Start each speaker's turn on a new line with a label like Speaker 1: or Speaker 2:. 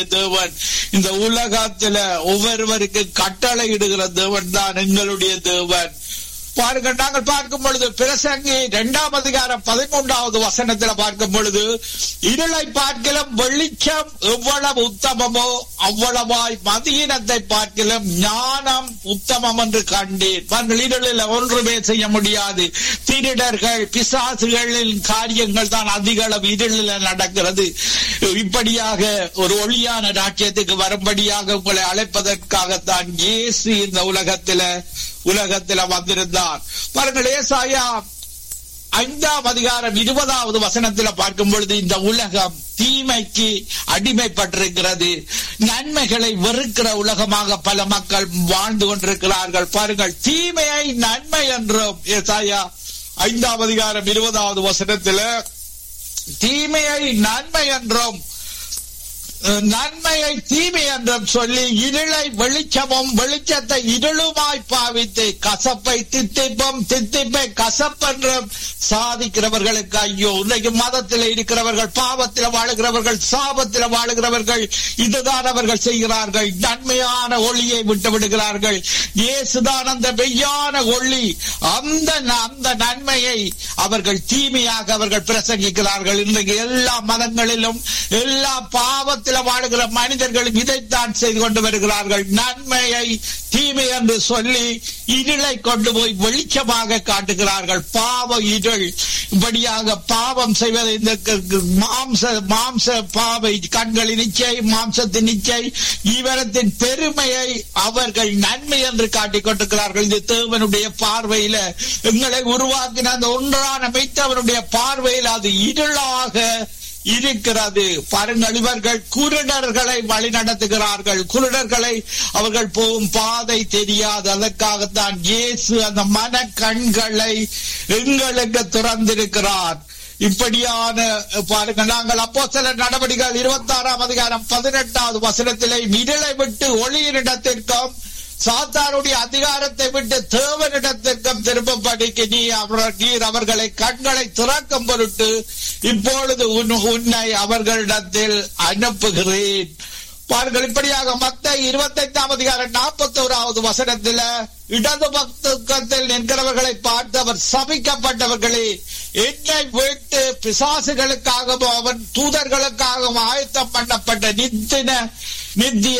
Speaker 1: தேவன் இந்த உலகத்துல ஒவ்வொருவருக்கு கட்டளை இடுகிற தேவன் தான் எங்களுடைய தேவன் பாருங்கள் நாங்கள் பார்க்கும் பொழுது பிரசங்கி இரண்டாம் அதிகாரம் பதிமூன்றாவது வசனத்தில் பார்க்கும் பொழுது இருளை பார்க்கலும் வெளிச்சம் எவ்வளவு உத்தமமோ அவ்வளவாய் மதியினத்தை பார்க்கலும் ஞானம் உத்தமம் என்று கண்டேன் பாருங்கள் இருளில் ஒன்றுமே செய்ய முடியாது திருடர்கள் பிசாசுகளின் காரியங்கள் தான் அதிக அளவு இருளில் நடக்கிறது இப்படியாக ஒரு ஒளியான ராஜ்யத்துக்கு வரும்படியாக உங்களை அழைப்பதற்காகத்தான் இயேசு இந்த உலகத்தில உலகத்தில வந்திருந்தார் பாருங்கள் ஏசாயா ஐந்தாம் அதிகாரம் இருபதாவது வசனத்துல பார்க்கும் பொழுது இந்த உலகம் தீமைக்கு அடிமைப்பட்டிருக்கிறது நன்மைகளை வெறுக்கிற உலகமாக பல மக்கள் வாழ்ந்து கொண்டிருக்கிறார்கள் பாருங்கள் தீமையை நன்மை என்றும் ஏசாயா ஐந்தாம் அதிகாரம் இருபதாவது வசனத்துல தீமையை நன்மை என்றும் நன்மையை தீமை என்றும் சொல்லி இருளை வெளிச்சமும் வெளிச்சத்தை இருளுமாய் பாவித்து கசப்பை தித்திப்பும் தித்திப்பை கசப்பென்றும் சாதிக்கிறவர்களுக்கு ஐயோ இன்னைக்கு மதத்தில் இருக்கிறவர்கள் பாவத்தில் வாழுகிறவர்கள் சாபத்தில் வாழுகிறவர்கள் இதுதான் அவர்கள் செய்கிறார்கள் நன்மையான ஒளியை விட்டு விடுகிறார்கள் இயேசுதான் அந்த மெய்யான ஒளி அந்த அந்த நன்மையை அவர்கள் தீமையாக அவர்கள் பிரசங்கிக்கிறார்கள் இன்றைக்கு எல்லா மதங்களிலும் எல்லா பாவத்தில் வாழுகிற மனிதர்களும் இதைத்தான் செய்து கொண்டு வருகிறார்கள் நன்மையை தீமை என்று சொல்லி இருளை கொண்டு போய் வெளிச்சமாக காட்டுகிறார்கள் பாவ இருள் இப்படியாக பாவம் செய்வதை இந்த மாம்ச மாம்ச பாவை கண்களின் நிச்சை மாம்சத்தின் நிச்சை இவரத்தின் பெருமையை அவர்கள் நன்மை என்று காட்டிக் கொண்டிருக்கிறார்கள் இது தேவனுடைய பார்வையில எங்களை உருவாக்கின அந்த ஒன்றான மெய்த்தவனுடைய பார்வையில் அது இருளாக இருக்கிறது பாருங்கள் இவர்கள் குருடர்களை வழி நடத்துகிறார்கள் குருடர்களை அவர்கள் போகும் பாதை தெரியாது அதற்காகத்தான் இயேசு அந்த மன கண்களை எங்களுக்கு திறந்திருக்கிறார் இப்படியான பாருங்க நாங்கள் அப்போ சில நடவடிக்கைகள் இருபத்தி ஆறாம் அதிகாரம் பதினெட்டாவது வசனத்திலே இருளை விட்டு ஒளியினிடத்திற்கும் சாத்தானுடைய அதிகாரத்தை விட்டு தேவனிடத்திற்கும் திரும்பப்படிக்கு நீ அவர் நீர் அவர்களை கண்களை திறக்கும் பொருட்டு இப்பொழுது உன்னை அவர்களிடத்தில் அனுப்புகிறேன் பாருங்கள் இப்படியாக மத்த இருபத்தி ஐந்தாம் அதிகாரம் நாற்பத்தி ஓராவது வசனத்தில் இடது பக்கத்தில் நிற்கிறவர்களை பார்த்து அவர் சபிக்கப்பட்டவர்களே என்னை விட்டு பிசாசுகளுக்காகவும் அவன் தூதர்களுக்காகவும் ஆயத்தம் பண்ணப்பட்ட நித்தின நித்திய